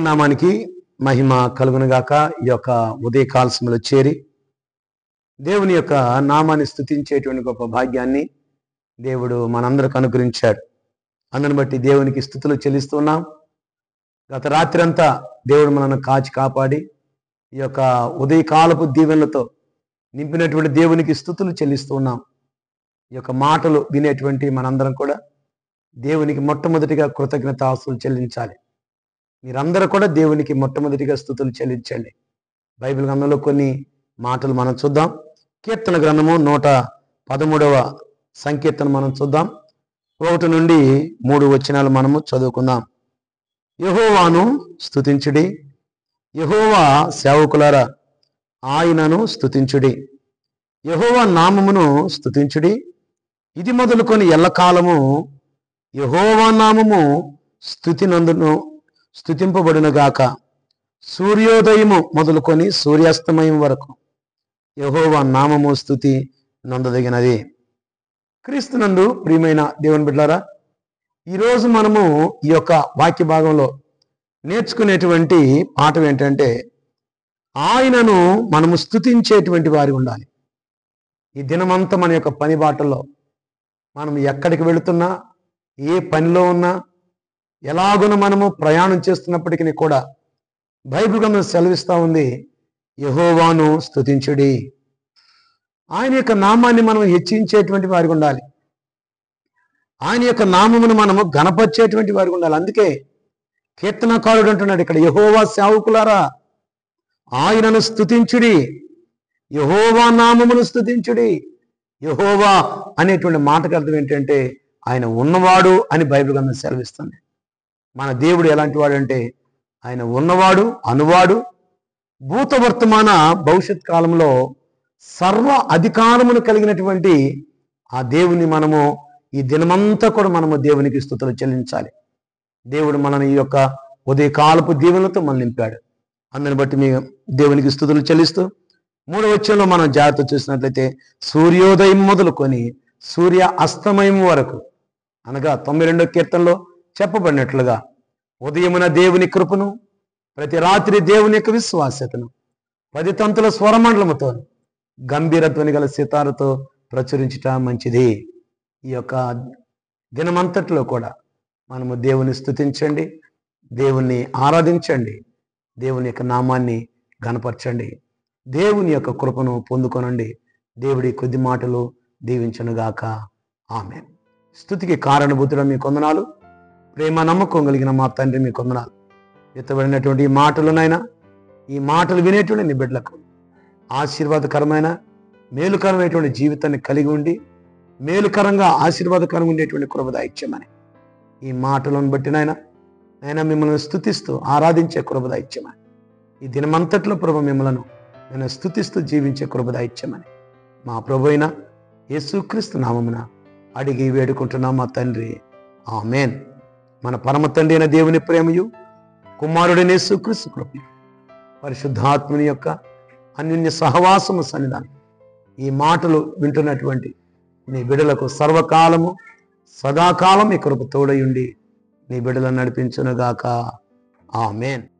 నామానికి మహిమ కలుగునుగాక ఈ యొక్క ఉదయ కాల్సంలో చేరి దేవుని యొక్క నామాన్ని స్థుతించేటువంటి గొప్ప భాగ్యాన్ని దేవుడు మనందరికి అనుగ్రహించాడు అందుని బట్టి దేవునికి స్థుతులు చెల్లిస్తున్నాం గత రాత్రి అంతా దేవుడు మనల్ని కాచి కాపాడి ఈ యొక్క ఉదయకాలపు దీవెనలతో నింపినటువంటి దేవునికి స్థుతులు చెల్లిస్తున్నాం ఈ యొక్క మాటలు వినేటువంటి మనందరం కూడా దేవునికి మొట్టమొదటిగా కృతజ్ఞతాస్తులు చెల్లించాలి మీరందరూ కూడా దేవునికి మొట్టమొదటిగా స్థుతులు చెల్లించండి బైబిల్ గ్రంథంలో కొన్ని మాటలు మనం చూద్దాం కీర్తన గ్రంథము నూట పదమూడవ సంకీర్తన మనం చూద్దాం ఒకటి నుండి మూడు వచనాలు మనము చదువుకుందాం యహోవాను స్థుతించుడి యహోవా సేవకులారా ఆయనను స్థుతించుడి యహోవా నామమును స్థుతించుడి ఇది మొదలుకొని ఎల్లకాలము యహోవా నామము స్థుతి నందును స్థుతింపబడునుగాక సూర్యోదయము మొదలుకొని సూర్యాస్తమయం వరకు యహోవా నామము స్థుతి నందదగినది క్రీస్తునందు ప్రియమైన దేవుని బిడ్డారా ఈరోజు మనము ఈ యొక్క వాక్య భాగంలో నేర్చుకునేటువంటి పాఠం ఏంటంటే ఆయనను మనము స్థుతించేటువంటి వారి ఉండాలి ఈ దినమంతా మన యొక్క పని బాటల్లో మనం ఎక్కడికి వెళుతున్నా ఏ పనిలో ఉన్నా ఎలాగున మనము ప్రయాణం చేస్తున్నప్పటికీ కూడా బైబిల్ గ్రంథం సెలవిస్తా ఉంది యహోవాను స్థుతించుడి ఆయన యొక్క నామాన్ని మనం హెచ్చించేటువంటి వారికి ఉండాలి ఆయన యొక్క నామమును మనము గణపరిచేటువంటి వారికి ఉండాలి అందుకే కీర్తనకారుడు అంటున్నాడు ఇక్కడ యహోవా సేవకులారా ఆయనను స్థుతించుడి యహోవా నామమును స్థుతించుడి యహోవా అనేటువంటి మాటకు అర్థం ఏంటంటే ఆయన ఉన్నవాడు అని బైబిల్ గ్రంథం సెలవిస్తుంది మన దేవుడు ఎలాంటి వాడు అంటే ఆయన ఉన్నవాడు అనువాడు భూత వర్తమాన భవిష్యత్ కాలంలో సర్వ అధికారమును కలిగినటువంటి ఆ దేవుని మనము ఈ దినమంతా కూడా మనము దేవునికి స్థుతులు చెల్లించాలి దేవుడు మనని ఈ యొక్క ఉదయకాలపు దీవెనలతో మనం నింపాడు అందుని బట్టి మీ దేవునికి స్థుతులు చెల్లిస్తూ మూడవ వచ్చంలో మనం జాగ్రత్త చూసినట్లయితే సూర్యోదయం మొదలుకొని సూర్య అస్తమయం వరకు అనగా తొంభై రెండో కీర్తనలో చెప్పబడినట్లుగా ఉదయమున దేవుని కృపను ప్రతి రాత్రి దేవుని యొక్క విశ్వాసతను పది తంతుల స్వరమండలముతో గంభీరత్వని గల సితారతో ప్రచురించుట మంచిది ఈ యొక్క దినమంతట్లో కూడా మనము దేవుని స్థుతించండి దేవుణ్ణి ఆరాధించండి దేవుని యొక్క నామాన్ని గనపరచండి దేవుని యొక్క కృపను పొందుకొనండి దేవుడి కొద్ది మాటలు దీవించనుగాక ఆమె స్థుతికి కారణభూతుడ మీ కొందనాలు ప్రేమ నమ్మకం కలిగిన మా తండ్రి మీ కొందనాలు ఎత్తబడినటువంటి ఈ మాటలునైనా ఈ మాటలు వినేటువంటి నీ బిడ్డలకు ఆశీర్వాదకరమైన మేలుకరమైనటువంటి జీవితాన్ని కలిగి ఉండి మేలుకరంగా ఆశీర్వాదకరంగా ఉండేటువంటి కృపద ఇచ్చామని ఈ మాటలను బట్టి నాయన నాయన మిమ్మల్ని స్థుతిస్తూ ఆరాధించే కృపద ఇచ్చామని ఈ దినమంతట్లో ప్రభు మిమ్మలను నేను స్థుతిస్తూ జీవించే కృపద ఇచ్చామని మా ప్రభు అయిన యేసుక్రీస్తు నామమున అడిగి వేడుకుంటున్నాం మా తండ్రి ఆమెన్ మన పరమ తండ్రి అయిన దేవుని ప్రేమయు కుమారుడైన యేసుక్రీస్తు కృప పరిశుద్ధాత్మని యొక్క అన్యోన్య సహవాసము సన్నిధానం ఈ మాటలు వింటున్నటువంటి నీ బిడలకు సర్వకాలము సదాకాలం ఈ కృప తోడయుండి నీ బిడలను నడిపించునుగాక ఆమెన్